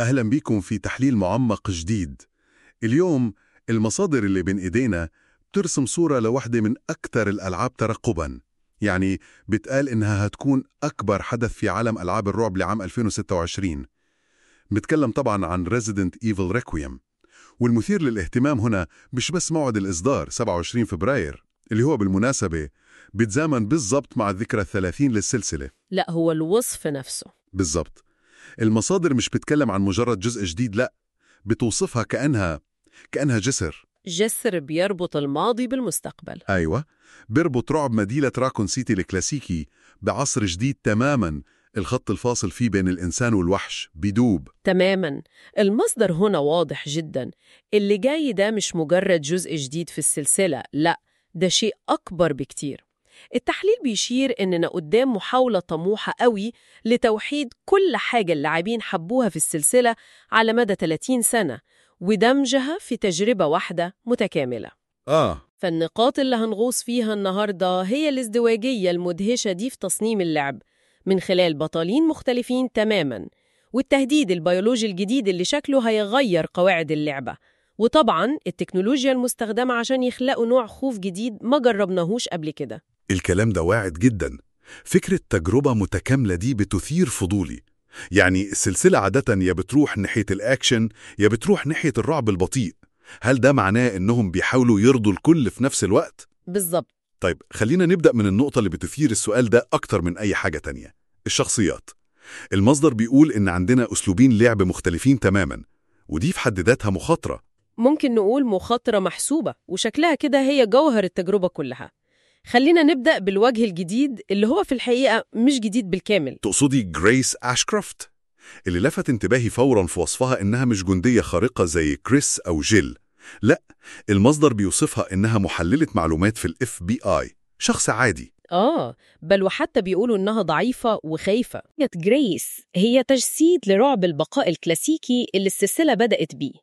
أهلا بكم في تحليل معمق جديد اليوم المصادر اللي بين إيدينا بترسم صورة لوحدة من أكثر الألعاب ترقباً يعني بتقال إنها هتكون أكبر حدث في عالم ألعاب الرعب لعام 2026 بتكلم طبعاً عن Resident Evil Requiem والمثير للاهتمام هنا مش بس موعد الإصدار 27 فبراير اللي هو بالمناسبة بيتزامن بالضبط مع الذكرى الثلاثين للسلسلة لا هو الوصف نفسه بالضبط المصادر مش بتتكلم عن مجرد جزء جديد لا بتوصفها كأنها كأنها جسر جسر بيربط الماضي بالمستقبل أيوة بيربط رعب مدينة راكون سيتي الكلاسيكي بعصر جديد تماما الخط الفاصل فيه بين الإنسان والوحش بيدوب تماما المصدر هنا واضح جدا اللي جاي ده مش مجرد جزء جديد في السلسلة لا ده شيء أكبر بكتير التحليل بيشير إننا قدام محاولة طموحة قوي لتوحيد كل حاجة اللاعبين حبوها في السلسلة على مدى 30 سنة ودمجها في تجربة واحدة متكاملة آه فالنقاط اللي هنغوص فيها النهاردة هي الازدواجية المدهشة دي في تصميم اللعب من خلال بطلين مختلفين تماماً والتهديد البيولوجي الجديد اللي شكله هيغير قواعد اللعبة وطبعاً التكنولوجيا المستخدمة عشان يخلقوا نوع خوف جديد ما جربناهوش قبل كده الكلام ده واعد جدا فكرة تجربة متكاملة دي بتثير فضولي يعني السلسلة عادة يا بتروح ناحية الأكشن يا بتروح ناحية الرعب البطيء هل ده معناه إنهم بيحاولوا يرضوا الكل في نفس الوقت؟ بالظبط طيب خلينا نبدأ من النقطة اللي بتثير السؤال ده أكتر من أي حاجة تانية الشخصيات المصدر بيقول إن عندنا أسلوبين لعب مختلفين تماما ودي في حد ذاتها مخاطرة ممكن نقول مخاطرة محسوبة وشكلها كده هي جوهر التجربة كلها خلينا نبدأ بالوجه الجديد اللي هو في الحقيقة مش جديد بالكامل تقصدي جريس أشكرافت اللي لفت انتباهي فورا في وصفها إنها مش جندية خارقة زي كريس أو جيل لا المصدر بيوصفها إنها محللة معلومات في الاف بي آي شخص عادي آه بل وحتى بيقولوا إنها ضعيفة وخايفة جريس هي تجسيد لرعب البقاء الكلاسيكي اللي السلسلة بدأت بيه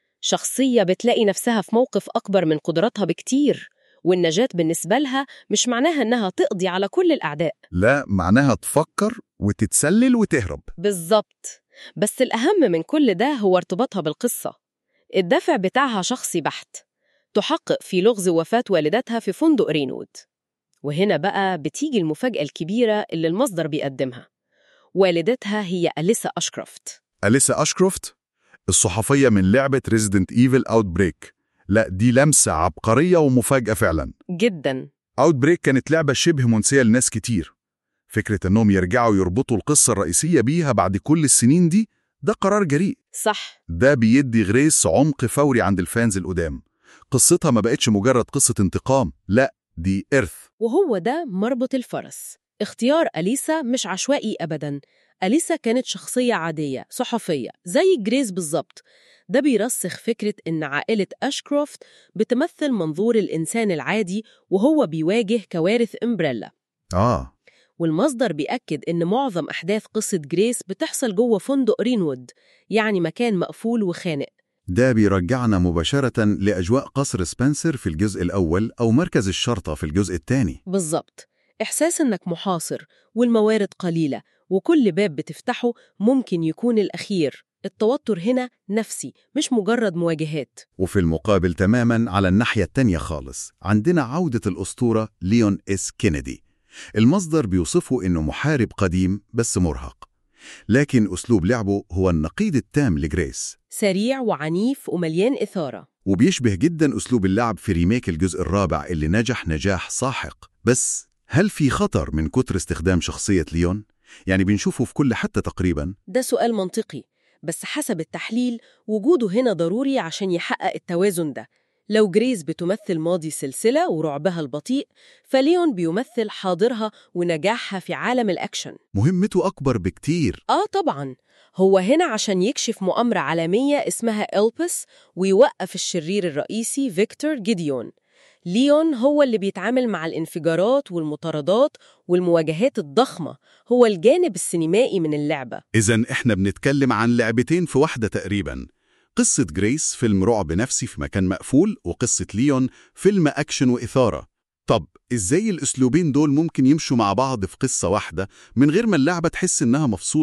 شخصية بتلاقي نفسها في موقف أكبر من قدراتها بكتير والنجاة بالنسبة لها مش معناها إنها تقضي على كل الأعداء لا معناها تفكر وتتسلل وتهرب بالظبط بس الأهم من كل ده هو ارتباطها بالقصة الدافع بتاعها شخصي بحت تحقق في لغز وفاة والدتها في فندق رينود وهنا بقى بتيجي المفاجأة الكبيرة اللي المصدر بيقدمها والدتها هي أليسا أشكرافت أليسا أشكروفت الصحفية من لعبة ريزيدنت ايفل اوت بريك لا دي لمسة عبقرية ومفاجأة فعلا جدا اوت بريك كانت لعبة شبه منسية لناس كتير فكرة انهم يرجعوا يربطوا القصة الرئيسية بيها بعد كل السنين دي ده قرار جريء صح ده بيدي غريس عمق فوري عند الفانز القدام قصتها ما بقتش مجرد قصة انتقام لا دي إرث وهو ده مربط الفرس اختيار أليسا مش عشوائي أبداً أليسا كانت شخصية عادية صحفية زي جريس بالظبط ده بيرسخ فكرة إن عائلة أشكروفت بتمثل منظور الإنسان العادي وهو بيواجه كوارث إمبريلا آه والمصدر بيأكد إن معظم أحداث قصة جريس بتحصل جوه فندق رينوود يعني مكان مقفول وخانق ده بيرجعنا مباشرة لأجواء قصر سبنسر في الجزء الأول أو مركز الشرطة في الجزء الثاني بالظبط إحساس إنك محاصر والموارد قليلة وكل باب بتفتحه ممكن يكون الأخير التوتر هنا نفسي مش مجرد مواجهات وفي المقابل تماما على الناحية التانية خالص عندنا عودة الأسطورة ليون إس كينيدي المصدر بيوصفه إنه محارب قديم بس مرهق لكن أسلوب لعبه هو النقيض التام لجريس سريع وعنيف ومليان إثارة وبيشبه جدا أسلوب اللعب في ريميك الجزء الرابع اللي نجح نجاح ساحق بس هل في خطر من كتر استخدام شخصية ليون؟ يعني بنشوفه في كل حتة تقريبا ده سؤال منطقي بس حسب التحليل وجوده هنا ضروري عشان يحقق التوازن ده لو جريز بتمثل ماضي سلسلة ورعبها البطيء فليون بيمثل حاضرها ونجاحها في عالم الأكشن مهمته أكبر بكتير آه طبعاً هو هنا عشان يكشف مؤامرة عالمية اسمها إلبس ويوقف الشرير الرئيسي فيكتور جيديون ليون هو اللي بيتعامل مع الانفجارات والمطاردات والمواجهات الضخمة هو الجانب السينمائي من اللعبة إذا إحنا بنتكلم عن لعبتين في واحدة تقريبا قصة جريس فيلم رعب نفسي في مكان مقفول وقصة ليون فيلم أكشن وإثارة طب إزاي الأسلوبين دول ممكن يمشوا مع بعض في قصة واحدة من غير ما اللعبة تحس إنها مفصولة؟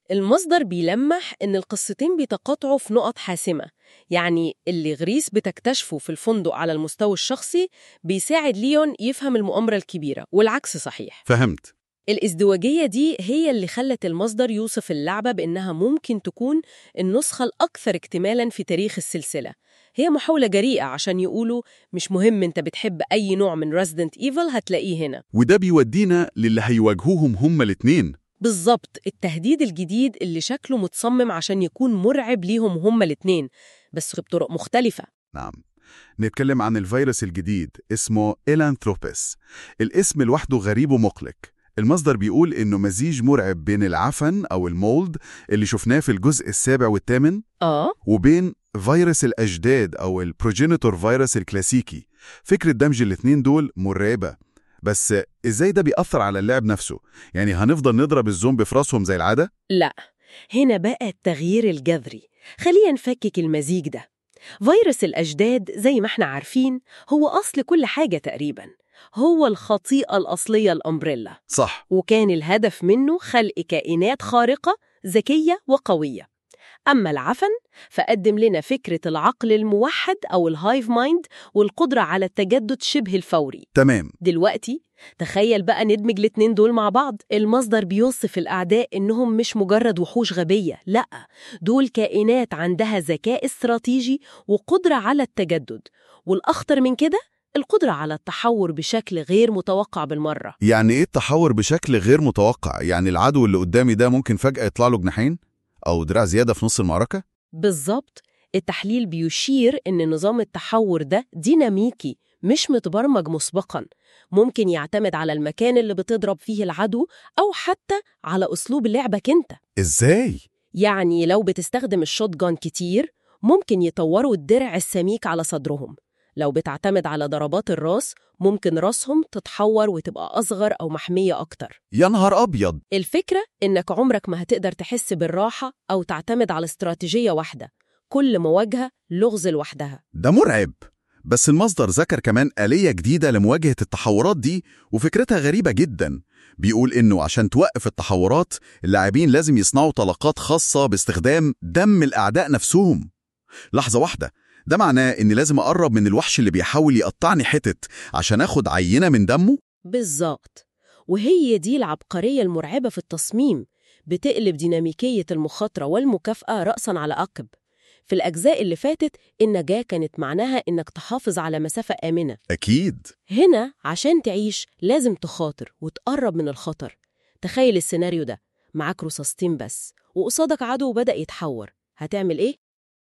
المصدر بيلمح إن القصتين بيتقاطعوا في نقط حاسمة يعني اللي غريس بتكتشفه في الفندق على المستوى الشخصي بيساعد ليون يفهم المؤامرة الكبيرة والعكس صحيح فهمت الازدواجية دي هي اللي خلت المصدر يوصف اللعبة بإنها ممكن تكون النسخة الأكثر اكتمالاً في تاريخ السلسلة هي محاولة جريئة عشان يقولوا مش مهم انت بتحب أي نوع من Resident Evil هتلاقيه هنا وده بيودينا للي هيواجهوهم هما الاتنين بالظبط التهديد الجديد اللي شكله متصمم عشان يكون مرعب ليهم هما الاتنين بس بطرق مختلفة نعم نتكلم عن الفيروس الجديد اسمه إلانثروبس الاسم لوحده غريب ومقلق المصدر بيقول إنه مزيج مرعب بين العفن أو المولد اللي شفناه في الجزء السابع والثامن آه وبين فيروس الأجداد أو البروجينيتور فيروس الكلاسيكي فكرة دمج الاتنين دول مرعبة بس إزاي ده بيأثر على اللعب نفسه؟ يعني هنفضل نضرب الزومبي في راسهم زي العادة؟ لا هنا بقى التغيير الجذري خلينا نفكك المزيج ده فيروس الأجداد زي ما احنا عارفين هو أصل كل حاجة تقريبا هو الخطيئة الأصلية الأمبريلا صح وكان الهدف منه خلق كائنات خارقة ذكية وقوية أما العفن فقدم لنا فكرة العقل الموحد أو الهايف مايند والقدرة على التجدد شبه الفوري تمام دلوقتي تخيل بقى ندمج الاتنين دول مع بعض المصدر بيوصف الأعداء إنهم مش مجرد وحوش غبية لأ دول كائنات عندها ذكاء استراتيجي وقدرة على التجدد والأخطر من كده القدرة على التحور بشكل غير متوقع بالمرة يعني إيه التحور بشكل غير متوقع؟ يعني العدو اللي قدامي ده ممكن فجأة يطلع له جناحين؟ أو دراع زيادة في نص المعركة؟ بالظبط التحليل بيشير إن نظام التحور ده ديناميكي مش متبرمج مسبقا ممكن يعتمد على المكان اللي بتضرب فيه العدو أو حتى على أسلوب لعبك أنت إزاي؟ يعني لو بتستخدم الشوت جان كتير ممكن يطوروا الدرع السميك على صدرهم لو بتعتمد على ضربات الراس ممكن راسهم تتحور وتبقى أصغر أو محمية أكتر يا نهار أبيض الفكرة إنك عمرك ما هتقدر تحس بالراحة أو تعتمد على استراتيجية واحدة كل مواجهة لغز لوحدها ده مرعب بس المصدر ذكر كمان آلية جديدة لمواجهة التحورات دي وفكرتها غريبة جدا بيقول إنه عشان توقف التحورات اللاعبين لازم يصنعوا طلقات خاصة باستخدام دم الأعداء نفسهم لحظة واحدة ده معناه إني لازم أقرب من الوحش اللي بيحاول يقطعني حتت عشان أخد عينة من دمه؟ بالظبط وهي دي العبقرية المرعبة في التصميم بتقلب ديناميكية المخاطرة والمكافأة رأسا على عقب في الأجزاء اللي فاتت النجاة كانت معناها إنك تحافظ على مسافة آمنة أكيد هنا عشان تعيش لازم تخاطر وتقرب من الخطر تخيل السيناريو ده معاك رصاصتين بس وقصادك عدو بدأ يتحور هتعمل إيه؟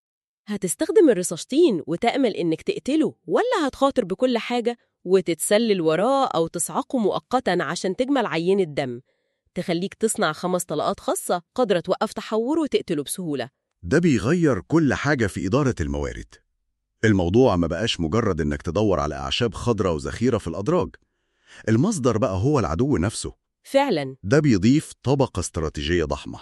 هتستخدم الرصاصتين وتأمل إنك تقتله ولا هتخاطر بكل حاجة وتتسلل وراه أو تصعقه مؤقتا عشان تجمل عينة دم تخليك تصنع خمس طلقات خاصة قادرة توقف تحوره وتقتله بسهولة ده بيغير كل حاجة في إدارة الموارد الموضوع ما بقاش مجرد إنك تدور على أعشاب خضراء وذخيرة في الأدراج المصدر بقى هو العدو نفسه فعلا ده بيضيف طبقة استراتيجية ضخمة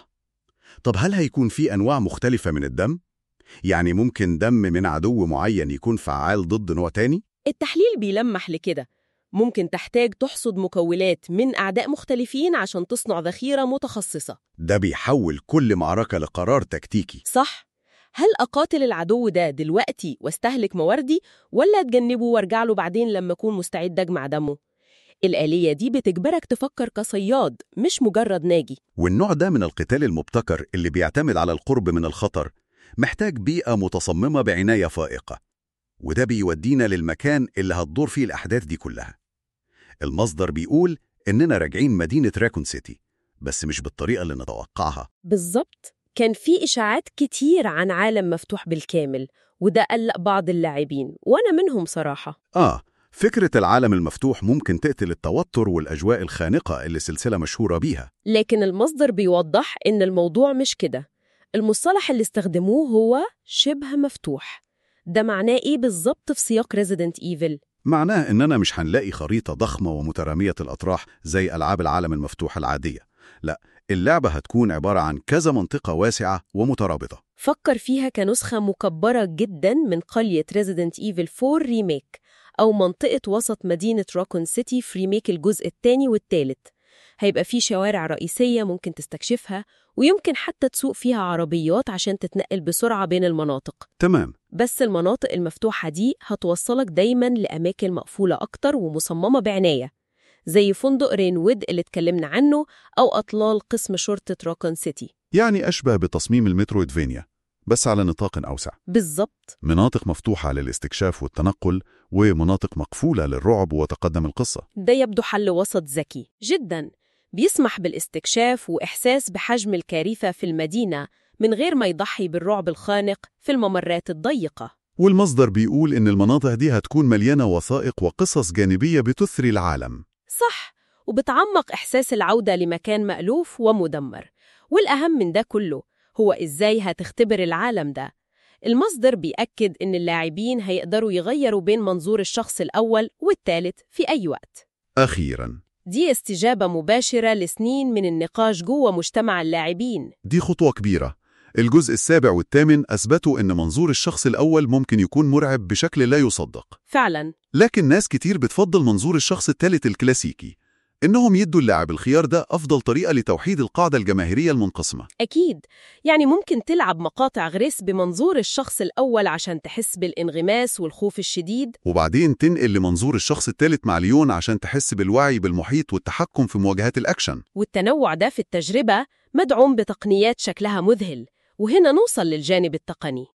طب هل هيكون في أنواع مختلفة من الدم؟ يعني ممكن دم من عدو معين يكون فعال ضد نوع تاني؟ التحليل بيلمح لكده ممكن تحتاج تحصد مكونات من أعداء مختلفين عشان تصنع ذخيرة متخصصة ده بيحول كل معركة لقرار تكتيكي صح هل أقاتل العدو ده دلوقتي واستهلك مواردي ولا أتجنبه وارجع له بعدين لما أكون مستعد أجمع دمه؟ الآلية دي بتجبرك تفكر كصياد مش مجرد ناجي والنوع ده من القتال المبتكر اللي بيعتمد على القرب من الخطر محتاج بيئة متصممة بعناية فائقة وده بيودينا للمكان اللي هتدور فيه الأحداث دي كلها المصدر بيقول إننا راجعين مدينة راكون سيتي بس مش بالطريقة اللي نتوقعها بالظبط كان في إشاعات كتير عن عالم مفتوح بالكامل وده قلق بعض اللاعبين وأنا منهم صراحة آه فكرة العالم المفتوح ممكن تقتل التوتر والأجواء الخانقة اللي السلسلة مشهورة بيها لكن المصدر بيوضح إن الموضوع مش كده المصطلح اللي استخدموه هو شبه مفتوح ده معناه إيه بالظبط في سياق Resident Evil؟ معناه إننا مش هنلاقي خريطة ضخمة ومترامية الأطراح زي ألعاب العالم المفتوح العادية لا اللعبة هتكون عبارة عن كذا منطقة واسعة ومترابطة فكر فيها كنسخة مكبرة جدا من قرية Resident Evil 4 ريميك أو منطقة وسط مدينة روكون سيتي في ريميك الجزء الثاني والثالث هيبقى في شوارع رئيسية ممكن تستكشفها ويمكن حتى تسوق فيها عربيات عشان تتنقل بسرعة بين المناطق تمام بس المناطق المفتوحة دي هتوصلك دايما لأماكن مقفولة أكتر ومصممة بعناية زي فندق رينوود اللي اتكلمنا عنه أو أطلال قسم شرطة روكون سيتي يعني أشبه بتصميم المترويدفينيا بس على نطاق أوسع بالظبط مناطق مفتوحة للاستكشاف والتنقل ومناطق مقفولة للرعب وتقدم القصة ده يبدو حل وسط ذكي جدا بيسمح بالاستكشاف وإحساس بحجم الكارثة في المدينة من غير ما يضحي بالرعب الخانق في الممرات الضيقة والمصدر بيقول إن المناطق دي هتكون مليانة وثائق وقصص جانبية بتثري العالم صح وبتعمق إحساس العودة لمكان مألوف ومدمر والأهم من ده كله هو إزاي هتختبر العالم ده المصدر بيأكد إن اللاعبين هيقدروا يغيروا بين منظور الشخص الأول والثالث في أي وقت أخيراً دي استجابة مباشرة لسنين من النقاش جوه مجتمع اللاعبين دي خطوة كبيرة الجزء السابع والثامن أثبتوا إن منظور الشخص الأول ممكن يكون مرعب بشكل لا يصدق فعلا لكن ناس كتير بتفضل منظور الشخص الثالث الكلاسيكي إنهم يدوا اللاعب الخيار ده أفضل طريقة لتوحيد القاعدة الجماهيرية المنقسمة أكيد يعني ممكن تلعب مقاطع غريس بمنظور الشخص الأول عشان تحس بالانغماس والخوف الشديد وبعدين تنقل لمنظور الشخص الثالث مع ليون عشان تحس بالوعي بالمحيط والتحكم في مواجهات الأكشن والتنوع ده في التجربة مدعوم بتقنيات شكلها مذهل وهنا نوصل للجانب التقني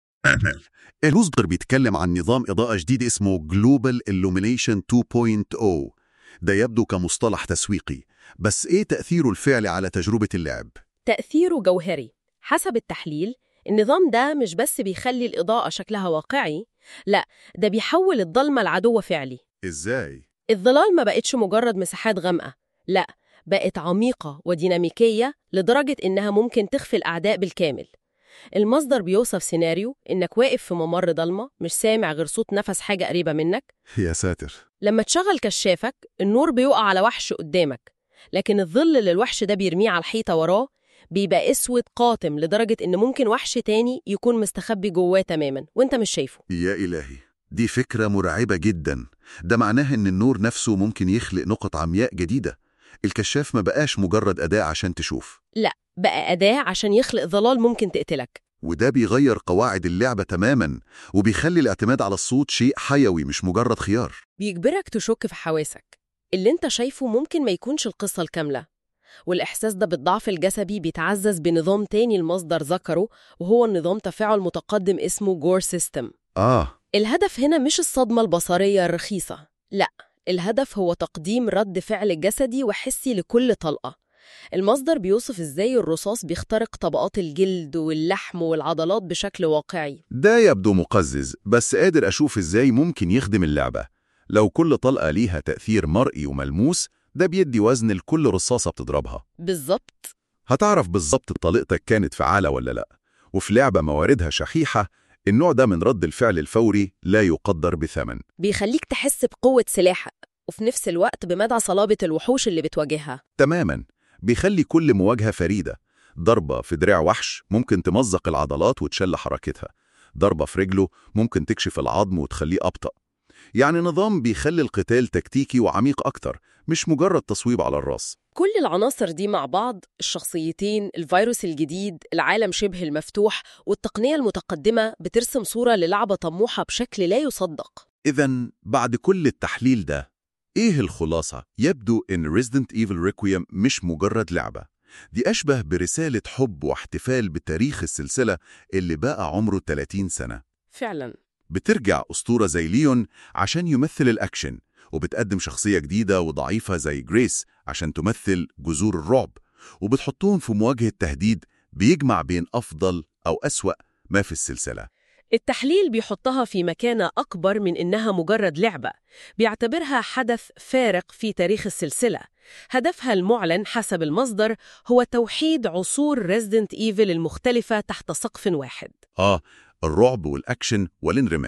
المصدر بيتكلم عن نظام إضاءة جديد اسمه Global Illumination 2.0 ده يبدو كمصطلح تسويقي بس إيه تأثيره الفعلي على تجربة اللعب؟ تأثيره جوهري حسب التحليل النظام ده مش بس بيخلي الإضاءة شكلها واقعي لا ده بيحول الضلمة لعدو فعلي إزاي؟ الظلال ما بقتش مجرد مساحات غامقة لا بقت عميقة وديناميكية لدرجة إنها ممكن تخفي الأعداء بالكامل المصدر بيوصف سيناريو إنك واقف في ممر ضلمة مش سامع غير صوت نفس حاجة قريبة منك يا ساتر لما تشغل كشافك النور بيقع على وحش قدامك لكن الظل اللي الوحش ده بيرميه على الحيطة وراه بيبقى اسود قاتم لدرجة إن ممكن وحش تاني يكون مستخبي جواه تماما وانت مش شايفه يا إلهي دي فكرة مرعبة جدا ده معناه إن النور نفسه ممكن يخلق نقط عمياء جديدة الكشاف ما بقاش مجرد أداة عشان تشوف بقى أداة عشان يخلق ظلال ممكن تقتلك وده بيغير قواعد اللعبة تماما وبيخلي الاعتماد على الصوت شيء حيوي مش مجرد خيار بيجبرك تشك في حواسك اللي انت شايفه ممكن ما يكونش القصة الكاملة والإحساس ده بالضعف الجسدي بيتعزز بنظام تاني المصدر ذكره وهو النظام تفاعل متقدم اسمه جور سيستم آه الهدف هنا مش الصدمة البصرية الرخيصة لا الهدف هو تقديم رد فعل جسدي وحسي لكل طلقة المصدر بيوصف ازاي الرصاص بيخترق طبقات الجلد واللحم والعضلات بشكل واقعي ده يبدو مقزز بس قادر أشوف إزاي ممكن يخدم اللعبة لو كل طلقة ليها تأثير مرئي وملموس ده بيدي وزن لكل رصاصة بتضربها بالظبط هتعرف بالظبط طليقتك كانت فعالة ولا لأ وفي لعبة مواردها شحيحة النوع ده من رد الفعل الفوري لا يقدر بثمن بيخليك تحس بقوة سلاحك وفي نفس الوقت بمدى صلابة الوحوش اللي بتواجهها تماما بيخلي كل مواجهة فريدة ضربة في دراع وحش ممكن تمزق العضلات وتشل حركتها ضربة في رجله ممكن تكشف العظم وتخليه أبطأ يعني نظام بيخلي القتال تكتيكي وعميق أكتر مش مجرد تصويب على الراس كل العناصر دي مع بعض الشخصيتين الفيروس الجديد العالم شبه المفتوح والتقنية المتقدمة بترسم صورة للعبة طموحة بشكل لا يصدق إذا بعد كل التحليل ده إيه الخلاصة؟ يبدو إن Resident Evil Requiem مش مجرد لعبة دي أشبه برسالة حب واحتفال بتاريخ السلسلة اللي بقى عمره 30 سنة فعلا بترجع أسطورة زي ليون عشان يمثل الأكشن وبتقدم شخصية جديدة وضعيفة زي جريس عشان تمثل جذور الرعب وبتحطهم في مواجهة تهديد بيجمع بين أفضل أو أسوأ ما في السلسلة التحليل بيحطها في مكانة أكبر من إنها مجرد لعبة بيعتبرها حدث فارق في تاريخ السلسلة هدفها المعلن حسب المصدر هو توحيد عصور ريزيدنت ايفل المختلفة تحت سقف واحد آه الرعب والأكشن والانغماس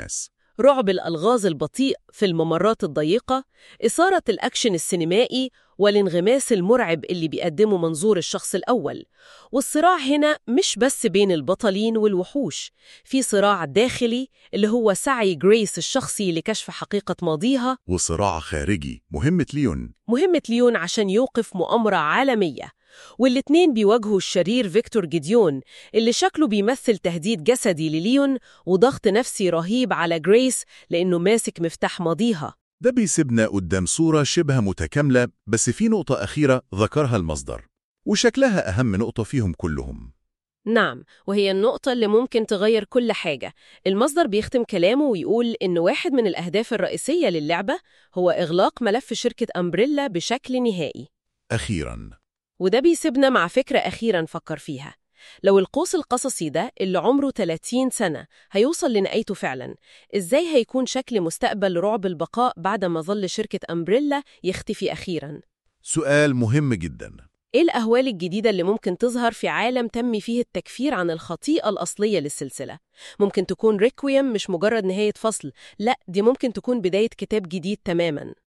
رعب الألغاز البطيء في الممرات الضيقة إثارة الأكشن السينمائي والانغماس المرعب اللي بيقدمه منظور الشخص الأول والصراع هنا مش بس بين البطلين والوحوش في صراع داخلي اللي هو سعي جريس الشخصي لكشف حقيقة ماضيها وصراع خارجي مهمة ليون مهمة ليون عشان يوقف مؤامرة عالمية والاتنين بيواجهوا الشرير فيكتور جيديون اللي شكله بيمثل تهديد جسدي لليون وضغط نفسي رهيب على جريس لأنه ماسك مفتاح ماضيها ده بيسيبنا قدام صورة شبه متكاملة بس في نقطة أخيرة ذكرها المصدر وشكلها أهم نقطة فيهم كلهم نعم وهي النقطة اللي ممكن تغير كل حاجة المصدر بيختم كلامه ويقول إن واحد من الأهداف الرئيسية للعبة هو إغلاق ملف شركة أمبريلا بشكل نهائي أخيراً وده بيسيبنا مع فكرة أخيرا نفكر فيها لو القوس القصصي ده اللي عمره 30 سنة هيوصل لنهايته فعلا إزاي هيكون شكل مستقبل رعب البقاء بعد ما ظل شركة أمبريلا يختفي أخيرا سؤال مهم جداً إيه الأهوال الجديدة اللي ممكن تظهر في عالم تم فيه التكفير عن الخطيئة الأصلية للسلسلة؟ ممكن تكون ريكويم مش مجرد نهاية فصل، لا دي ممكن تكون بداية كتاب جديد تماماً